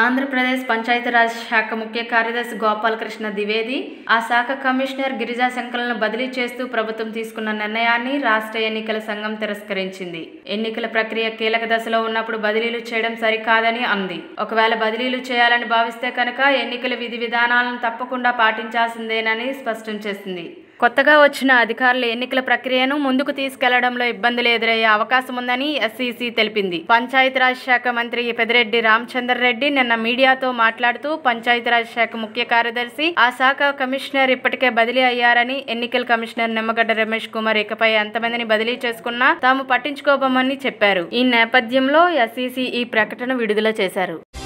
ఆంధ్రప్రదేశ్ పంచాయతీరాజ్ శాఖ ముఖ్య కార్యదర్శి గోపాలకృష్ణ ద్వివేది ఆ శాఖ కమిషనర్ గిరిజా శంకర్లను బదిలీ చేస్తూ ప్రభుత్వం తీసుకున్న నిర్ణయాన్ని రాష్ట్ర ఎన్నికల సంఘం తిరస్కరించింది ఎన్నికల ప్రక్రియ కీలక దశలో ఉన్నప్పుడు బదిలీలు చేయడం సరికాదని అంది ఒకవేళ బదిలీలు చేయాలని భావిస్తే కనుక ఎన్నికల విధి విధానాలను తప్పకుండా పాటించాల్సిందేనని స్పష్టం చేసింది కొత్తగా వచ్చిన అధికారులు ఎన్నికల ప్రక్రియను ముందుకు తీసుకెళ్లడంలో ఇబ్బందులు ఎదురయ్యే అవకాశం ఉందని ఎస్ఈసి తెలిపింది పంచాయతీరాజ్ శాఖ మంత్రి పెదిరెడ్డి రామచందర్ రెడ్డి నిన్న మీడియాతో మాట్లాడుతూ పంచాయతీరాజ్ శాఖ ముఖ్య కార్యదర్శి ఆ శాఖ కమిషనర్ ఇప్పటికే బదిలీ అయ్యారని ఎన్నికల కమిషనర్ నిమ్మగడ్డ రమేష్ కుమార్ ఇకపై ఎంతమందిని బదిలీ చేసుకున్నా తాము పట్టించుకోబోమని చెప్పారు ఈ నేపథ్యంలో ఎస్ఈసి ఈ ప్రకటన విడుదల చేశారు